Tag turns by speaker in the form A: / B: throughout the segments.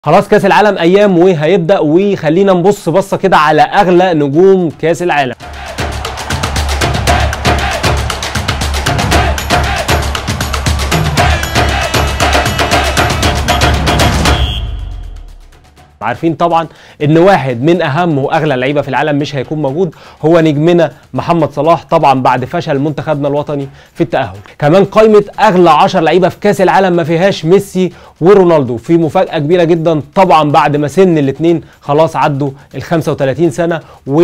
A: خلاص كاس العالم ايام وهيبدا وخلينا نبص بصه كده على اغلى نجوم كاس العالم عارفين طبعا ان واحد من اهم واغلى اللعيبه في العالم مش هيكون موجود هو نجمنا محمد صلاح طبعا بعد فشل منتخبنا الوطني في التاهل كمان قائمه اغلى 10 لعيبه في كاس العالم ما فيهاش ميسي ورونالدو في مفاجاه كبيره جدا طبعا بعد ما سن الاثنين خلاص عدوا ال 35 سنه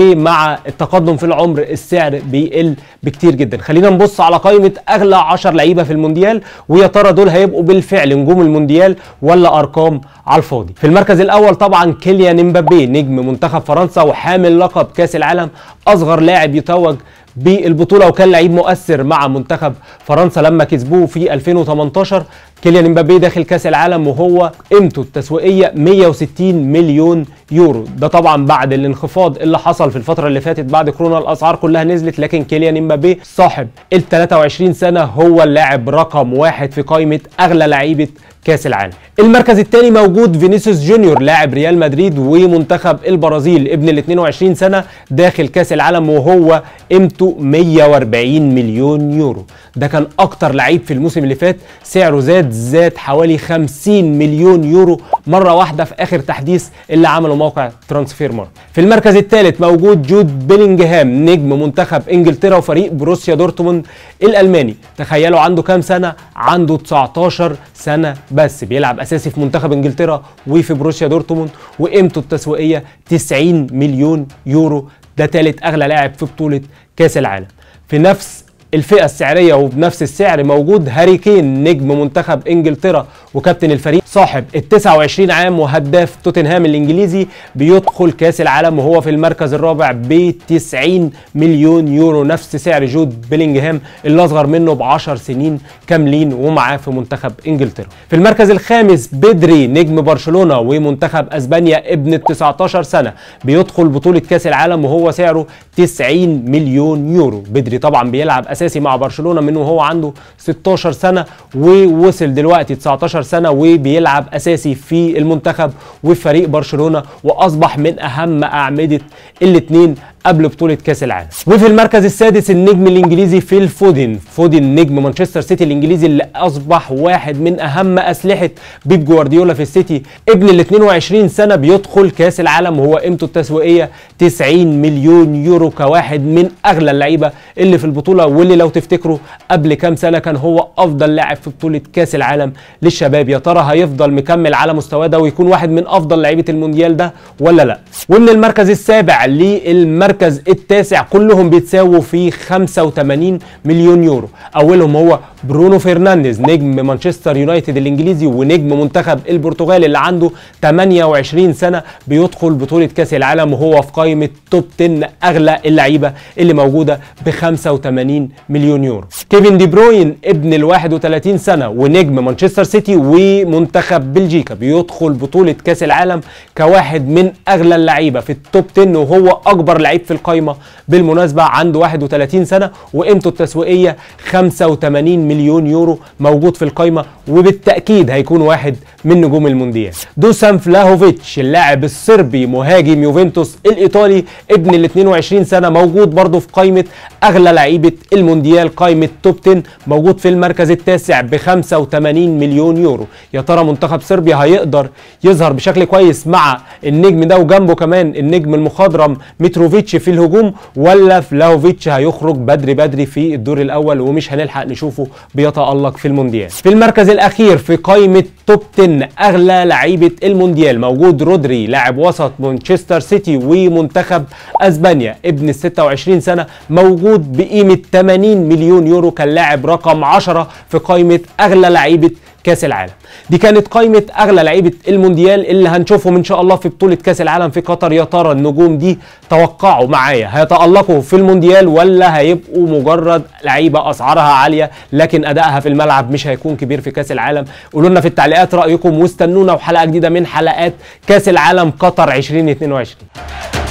A: ومع التقدم في العمر السعر بيقل بكتير جدا خلينا نبص على قائمه اغلى 10 لعيبه في المونديال ويا ترى دول هيبقوا بالفعل نجوم المونديال ولا ارقام على الفاضي في المركز الاول طبعا كيليان امبابي نجم منتخب فرنسا وحامل لقب كاس العالم اصغر لاعب يتوج بالبطوله وكان لعيب مؤثر مع منتخب فرنسا لما كسبوه في 2018 كيليان امبابي داخل كاس العالم وهو قيمته التسويقيه 160 مليون يورو ده طبعا بعد الانخفاض اللي حصل في الفتره اللي فاتت بعد كورونا الاسعار كلها نزلت لكن كيليان امبابي صاحب ال 23 سنه هو اللاعب رقم واحد في قائمه اغلى لعيبه كاس العالم المركز الثاني موجود فينيسيوس جونيور لاعب ريال مدريد ومنتخب البرازيل ابن ال 22 سنه داخل كاس العالم وهو قيمته 140 مليون يورو ده كان اكتر لعيب في الموسم اللي فات سعره زاد زاد حوالي 50 مليون يورو مره واحده في اخر تحديث اللي عمله موقع ترانسفير مارك في المركز الثالث موجود جود بيلينجهام نجم منتخب انجلترا وفريق بروسيا دورتموند الالماني تخيلوا عنده كام سنه عنده 19 سنه بس بيلعب اساسي في منتخب انجلترا وفي بروسيا دورتموند وقيمته التسويقيه 90 مليون يورو ده ثالث اغلى لاعب في بطوله كاس العالم في نفس الفئة السعرية وبنفس السعر موجود هاري كين نجم منتخب انجلترا وكابتن الفريق صاحب ال 29 عام وهداف توتنهام الانجليزي بيدخل كاس العالم وهو في المركز الرابع ب 90 مليون يورو نفس سعر جود بيلينجهام اللي اصغر منه ب 10 سنين كاملين ومعاه في منتخب انجلترا. في المركز الخامس بدري نجم برشلونة ومنتخب اسبانيا ابن ال 19 سنة بيدخل بطولة كاس العالم وهو سعره 90 مليون يورو. بدري طبعا بيلعب اساسي مع برشلونه من وهو عنده 16 سنه ووصل دلوقتي 19 سنه وبيلعب اساسي في المنتخب وفي فريق برشلونه واصبح من اهم اعمده الاثنين قبل بطولة كأس العالم وفي المركز السادس النجم الإنجليزي فيل فودن فودن نجم مانشستر سيتي الإنجليزي اللي أصبح واحد من أهم أسلحة بيب جوارديولا في السيتي ابن ال 22 سنة بيدخل كأس العالم وهو قيمته التسويقية 90 مليون يورو كواحد من أغلى اللعيبة اللي في البطولة واللي لو تفتكروا قبل كام سنة كان هو أفضل لاعب في بطولة كأس العالم للشباب يا ترى هيفضل مكمل على مستواه ده ويكون واحد من أفضل لعيبة المونديال ده ولا لا ومن المركز السابع للمركز المركز التاسع كلهم بيتساووا في 85 مليون يورو اولهم هو برونو فرنانديز نجم مانشستر يونايتد الانجليزي ونجم منتخب البرتغال اللي عنده 28 سنه بيدخل بطوله كاس العالم وهو في قائمه توب 10 اغلى اللعيبه اللي موجوده ب 85 مليون يورو كيفن دي بروين ابن ال 31 سنه ونجم مانشستر سيتي ومنتخب بلجيكا بيدخل بطوله كاس العالم كواحد من اغلى اللعيبه في التوب 10 وهو اكبر لعيب في القايمه بالمناسبه عنده 31 سنه وقيمته التسويقيه 85 مليون يورو موجود في القايمه وبالتاكيد هيكون واحد من نجوم المونديال دوسان فلاهوفيتش اللاعب الصربي مهاجم يوفنتوس الايطالي ابن ال 22 سنه موجود برضه في قائمه اغلى لعيبه المونديال قائمه توب 10 موجود في المركز التاسع ب 85 مليون يورو يا ترى منتخب صربيا هيقدر يظهر بشكل كويس مع النجم ده وجنبه كمان النجم المخضرم متروفيتش في الهجوم ولا فلاوفيتش هيخرج بدري بدري في الدور الاول ومش هنلحق نشوفه بيتالق في المونديال في المركز الاخير في قائمه توب 10 اغلى لعيبه المونديال موجود رودري لاعب وسط مانشستر سيتي ومنتخب اسبانيا ابن ال 26 سنه موجود بقيمه 80 مليون يورو كلاعب رقم 10 في قائمه اغلى لعيبه كاس العالم دي كانت قائمه اغلى لعيبه المونديال اللي هنشوفهم ان شاء الله في بطوله كاس العالم في قطر يا ترى النجوم دي توقعوا معايا هيتالقوا في المونديال ولا هيبقوا مجرد لعيبه اسعارها عاليه لكن ادائها في الملعب مش هيكون كبير في كاس العالم قولوا لنا في التعليقات رايكم واستنونا وحلقه جديده من حلقات كاس العالم قطر 2022